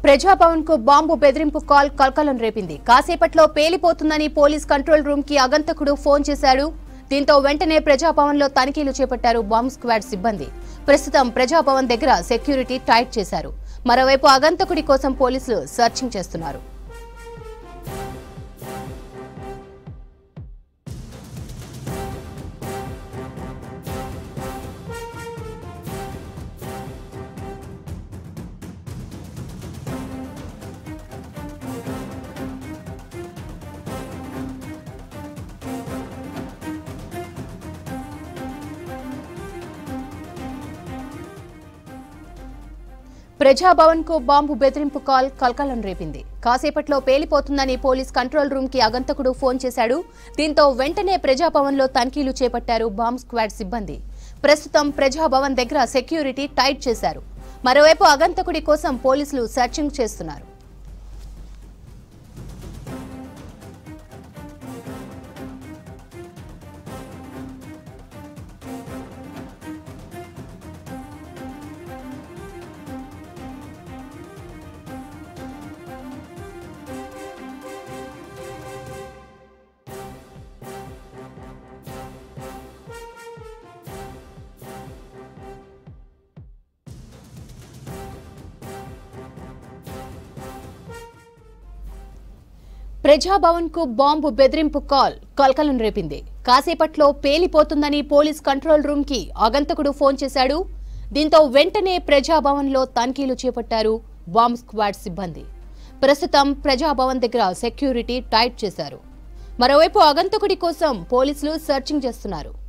ప్రజాభవన్ కు బాంబు బెదిరింపు కాల్ కలకలం రేపింది కాసేపట్లో పేలిపోతుందని పోలీస్ కంట్రోల్ రూమ్ కి అగంతకుడు ఫోన్ చేశాడు దీంతో వెంటనే ప్రజాభవన్ లో తనిఖీలు చేపట్టారు బాంబ్ స్క్వాడ్ సిబ్బంది ప్రస్తుతం ప్రజాభవన్ దగ్గర సెక్యూరిటీ టైట్ చేశారు మరోవైపు అగంతకుడి కోసం పోలీసులు సర్చింగ్ చేస్తున్నారు ప్రజాభవన్ కు బాంబు బెదిరింపు కాల్ కలకలం రేపింది కాసేపట్లో పేలిపోతుందని పోలీస్ కంట్రోల్ రూమ్ కి అగంతకుడు ఫోన్ చేశాడు దీంతో వెంటనే ప్రజాభవన్ లో తనిఖీలు చేపట్టారు బాంబ్ స్క్వాడ్ సిబ్బంది ప్రస్తుతం ప్రజాభవన్ దగ్గర సెక్యూరిటీ టైట్ చేశారు మరోవైపు అగంతకుడి కోసం పోలీసులు సెర్చింగ్ చేస్తున్నారు ప్రజాభవన్ కు బాంబు బెదిరింపు కాల్ కలకలం రేపింది కాసేపట్లో పేలిపోతుందని పోలీస్ కంట్రోల్ రూమ్ కి ఆగంతకుడు ఫోన్ చేశాడు దీంతో వెంటనే ప్రజాభవన్ లో తనిఖీలు చేపట్టారు బాంబ్ స్క్వాడ్ సిబ్బంది ప్రస్తుతం ప్రజాభవన్ దగ్గర సెక్యూరిటీ టైట్ చేశారు మరోవైపు ఆగంతకుడి కోసం పోలీసులు సెర్చింగ్ చేస్తున్నారు